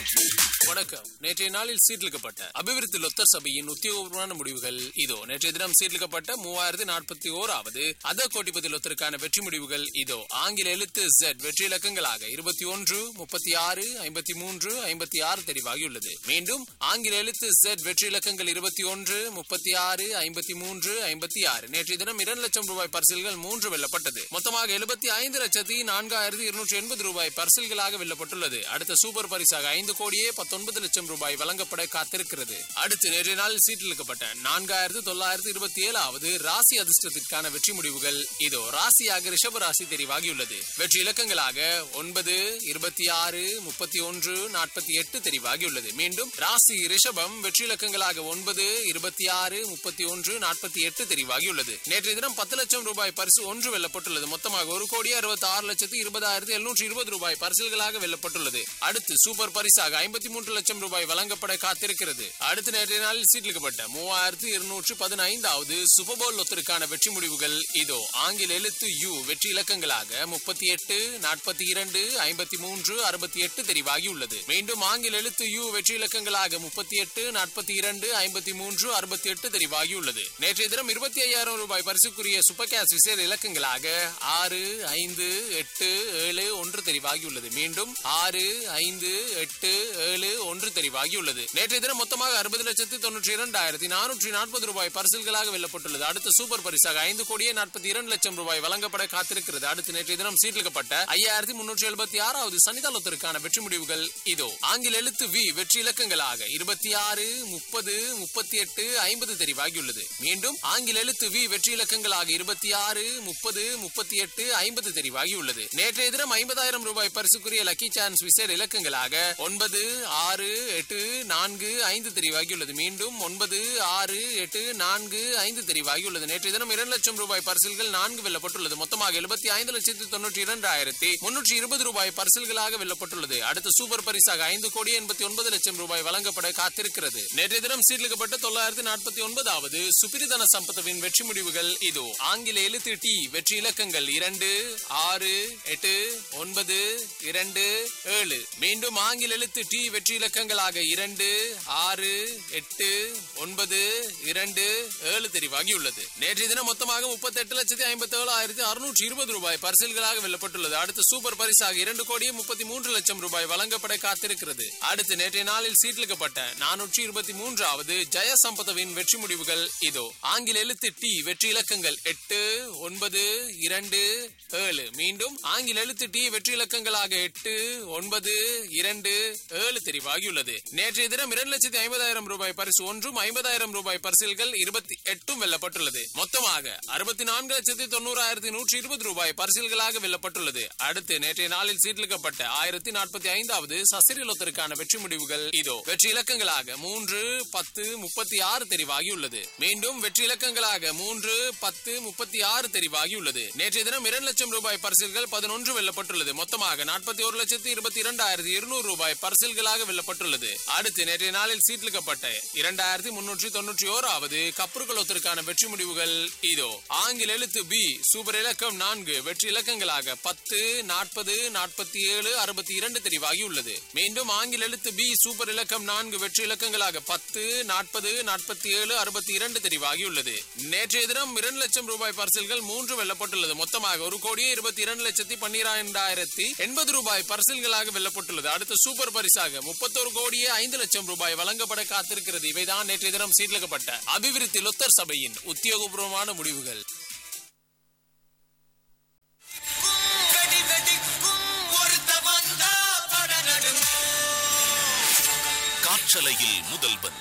வணக்கம் நேற்றைய நாளில் சீர்லிக்கப்பட்ட அபிவிருத்தி லொத்தர் சபையின் உத்தியோகபூர்வமான முடிவுகள் இதோ நேற்றைய தினம் சீர்லிக்கப்பட்ட மூவாயிரத்தி நாற்பத்தி ஓராவது அத கோட்டிபதி லொத்தருக்கான வெற்றி முடிவுகள் இதோ ஆங்கில எழுத்து Z வெற்றி இலக்கங்களாக இருபத்தி ஒன்று முப்பத்தி ஆறு ஐம்பத்தி மூன்று ஐம்பத்தி ஆறு தெரிவாகியுள்ளது மீண்டும் ஆங்கில எழுத்து Z வெற்றி இலக்கங்கள் இருபத்தி ஒன்று முப்பத்தி ஆறு ஐம்பத்தி மூன்று ஐம்பத்தி ஆறு நேற்றைய தினம் இரண்டு லட்சம் ரூபாய் பரிசில்கள் மூன்று வெல்லப்பட்டது மொத்தமாக எழுபத்தி ஐந்து லட்சத்தி நான்காயிரத்தி இருநூற்றி எண்பது ரூபாய் பரிசில்களாக வெல்லப்பட்டுள்ளது அடுத்த சூப்பர் பரிசாக ஐந்து கோடியே பத்தொன்பது லட்சம் ரூபாய் வழங்கப்பட காத்திருக்கிறது அடுத்து நேற்றைய நாள் சீட்டிலிருக்கப்பட்ட நான்காயிரத்து தொள்ளாயிரத்து இருபத்தி ஏழாவது ராசி அதிர்ஷ்டத்திற்கான வெற்றி முடிவுகள் இதோ ராசியாக ரிஷப ராசி தெரிவாகியுள்ளது வெற்றி இலக்கங்களாக ஒன்பது இருபத்தி ஆறு முப்பத்தி ஒன்று நாற்பத்தி எட்டு தெரிவாகியுள்ளது மீண்டும் ராசி ரிஷபம் வெற்றி இலக்கங்களாக ஒன்பது இருபத்தி ஆறு முப்பத்தி ஒன்று நாற்பத்தி எட்டு தெரிவாகியுள்ளது நேற்றைய தினம் பத்து லட்சம் ரூபாய் பரிசு ஒன்று வெல்லப்பட்டுள்ளது மொத்தமாக ஒரு கோடி அறுபத்தி ஆறு லட்சத்து இருபதாயிரத்து எழுநூற்றி இருபது ரூபாய் பரிசுகளாக வெல்லப்பட்டுள்ளது அடுத்து சூப்பர் பரிசாக ஐம்பத்தி மூன்று லட்சம் ரூபாய் வழங்கப்பட காத்திருக்கிறது அடுத்த நேற்றைய நாளில் சீட்டிலிக்கப்பட்ட மூவாயிரத்து இருநூற்று பதினைந்தாவது சூப்பர்போல் லொத்தருக்கான வெற்றி முடிவுகள் இதோ ஆங்கில எழுத்து யு வெற்றி இலக்கங்களாக முப்பத்தி எட்டு நாற்பத்தி இரண்டு ஐம்பத்தி மூன்று அறுபத்தி எட்டு தெரிவாகி உள்ளது மீண்டும் ஆங்கில எழுத்து யு வெற்றி இலக்கங்களாக முப்பத்தி எட்டு நாற்பத்தி இரண்டு ஐம்பத்தி மூன்று அறுபத்தி எட்டு தெரிவாகி உள்ளது நேற்றைய தினம் இருபத்தி ஐயாயிரம் ரூபாய் பரிசுக்குரிய சூப்பர் கேஸ் விசேட இலக்கங்களாக ஆறு ஐந்து எட்டு ஏழு ஒன்று தெரிவாகியுள்ளது மீண்டும் ஆறு ஐந்து எட்டு ஏழு ஒன்று தெரிவாகியுள்ளது நேற்றைய தினம் மொத்தமாக அறுபது லட்சத்து தொன்னூற்றி இரண்டாயிரத்தி நானூற்றி நாற்பது ரூபாய் பரிசில்களாக வெல்லப்பட்டுள்ளது அடுத்த சூப்பர் பரிசாக ஐந்து கோடியே நாற்பத்தி இரண்டு லட்சம் ரூபாய் வழங்கப்பட காத்திருக்கிறது அடுத்து நேற்றைய தினம் சீர்லிக்கப்பட்ட ஐயாயிரத்தி முன்னூற்றி எழுபத்தி ஆறாவது சனிதாலத்திற்கான வெற்றி முடிவுகள் இதோ ஆங்கில எழுத்து வி வெற்றி இலக்கங்களாக இருபத்தி ஆறு முப்பது முப்பத்தி எட்டு ஐம்பது தெரிவாகியுள்ளது மீண்டும் ஆங்கில எழுத்து வி வெற்றி இலக்கங்களாக இருபத்தி ஆறு முப்பது முப்பத்தி எட்டு ஐம்பது தெரிவாகியுள்ளது நேற்றைய தினம் ஐம்பதாயிரம் ரூபாய் பரிசுக்குரிய லக்கி சான்ஸ் விசேட இலக்கங்களாக ஒன்பது ஆறு எட்டு நான்கு ஐந்து தெரிவாகியுள்ளது மீண்டும் ஒன்பது ஆறு எட்டு நான்கு ஐந்து தெரிவாகியுள்ளது நேற்றைய தினம் இரண்டு லட்சம் ரூபாய் பரிசில்கள் நான்கு வெல்லப்பட்டுள்ளது மொத்தமாக எழுபத்தி ஐந்து லட்சத்தி தொன்னூற்றி இரண்டாயிரத்தி முன்னூற்றி இருபது ரூபாய் பரிசில்களாக வெல்லப்பட்டுள்ளது அடுத்த சூப்பர் பரிசாக ஐந்து கோடி எண்பத்தி ஒன்பது லட்சம் ரூபாய் வழங்கப்பட காத்திருக்கிறது நேற்றைய தினம் சீர்லிக்கப்பட்ட தொள்ளாயிரத்தி நாற்பத்தி ஒன்பதாவது சுப்பிரிதன சம்பத்துவின் வெற்றி முடிவுகள் இதோ ஆங்கில எழுத்து டி வெற்றி இலக்கங்கள் இரண்டு ஆறு எட்டு ஒன்பது இரண்டு ஏழு மீண்டும் ஆங்கில எழுத்து டி வெற்றி இலக்கங்களாக இரண்டு ஆறு எட்டு ஒன்பது இரண்டு ஏழு தெரிவாகியுள்ளது நேற்றைய தினம் மொத்தமாக முப்பத்தி எட்டு லட்சத்தி ஐம்பத்தி ஏழு ஆயிரத்தி அறுநூற்றி இருபது ரூபாய் பரிசில்களாக வெல்லப்பட்டுள்ளது அடுத்த சூப்பர் பரிசாக இரண்டு கோடியே முப்பத்தி மூன்று லட்சம் ரூபாய் வழங்கப்பட காத்திருக்கிறது அடுத்து நேற்றைய நாளில் சீட்டிலிக்கப்பட்ட நானூற்றி இருபத்தி மூன்றாவது ஜெய சம்பதவின் வெற்றி முடிவுகள் இதோ ஆங்கில எழுத்து டி வெற்றி இலக்கங்கள் எட்டு ஒன்பது இரண்டு ஏழு மீண்டும் ஆங்கில எழுத்து டி வெற்றி இலக்கங்களாக எட்டு ஒன்பது இரண்டு ஏழு தெரிவாகியுள்ளது நேற்றைய தினம் இரண்டு லட்சத்தி ஐம்பதாயிரம் ரூபாய் பரிசு ஒன்றும் ஐம்பதாயிரம் ரூபாய் பரிசில்கள் இருபத்தி எட்டும் வெல்லப்பட்டுள்ளது மொத்தமாக அறுபத்தி நான்கு லட்சத்தி தொண்ணூறாயிரத்தி நூற்றி இருபது ரூபாய் பரிசில்களாக வெல்லப்பட்டுள்ளது அடுத்து நேற்றைய நாளில் சீட்டிலிக்கப்பட்ட ஆயிரத்தி நாற்பத்தி ஐந்தாவது சசிரிலத்திற்கான வெற்றி முடிவுகள் இதோ வெற்றி இலக்கங்களாக மூன்று பத்து முப்பத்தி ஆறு தெரிவாகியுள்ளது மீண்டும் வெற்றி இலக்கங்களாக மூன்று பத்து முப்பத்தி ஆறு தெரிவாகியுள்ளது நேற்றைய தினம் இரண்டு லட்சம் ரூபாய் பரிசில்கள் பதினொன்று வெல்லப்பட்டுள்ளது மொத்தமாக நாற்பத்தி ஒரு லட்சத்தி இருபத்தி இரண்டாயிரத்தி இருநூறு ரூபாய் பரிசில்களாக வெல்லப்பட்டுள்ளது அடுத்து நேற்றைய நாளில் சீட்டிலிக்கப்பட்ட இரண்டாயிரத்தி முன்னூற்றி தொன்னூற்றி ஓராவது கப்பறுகளத்திற்கான வெற்றி முடிவுகள் இதோ ஆங்கில எழுத்து பி சூப்பர் இலக்கம் நான்கு வெற்றி இலக்கங்களாக பத்து நாற்பது நாற்பத்தி ஏழு அறுபத்தி இரண்டு தெரிவாகி உள்ளது மீண்டும் ஆங்கில எழுத்து பி சூப்பர் இலக்கம் நான்கு வெற்றி இலக்கங்களாக பத்து நாற்பது நாற்பத்தி ஏழு அறுபத்தி இரண்டு தெரிவாகி உள்ளது நேற்றைய தினம் இரண்டு லட்சம் ரூபாய் பரிசில்கள் மூன்று வெல்லப்பட்டுள்ளது மொத்தமாக ஒரு கோடியே இருபத்தி இரண்டு லட்சத்தி பன்னிரண்டாயிரத்தி எண்பது ரூபாய் பரிசில்களாக வெல்லப்பட்டுள்ளது அடுத்த சூப்பர் பரிசாக முப்பத்தொரு கோடியே ஐந்து லட்சம் ரூபாய் வழங்கப்பட காத்திருக்கிறது இவைதான் நேற்றைய தினம் சீர்லிக்கப்பட்ட அபிவிருத்தி லொத்தர் சபையின் உத்தியோகபூர்வமான முடிவுகள் வெடி வெடிக்கும் ஒருத்த வந்தா பட நடுங்கும் காற்றலையில் முதல்வன்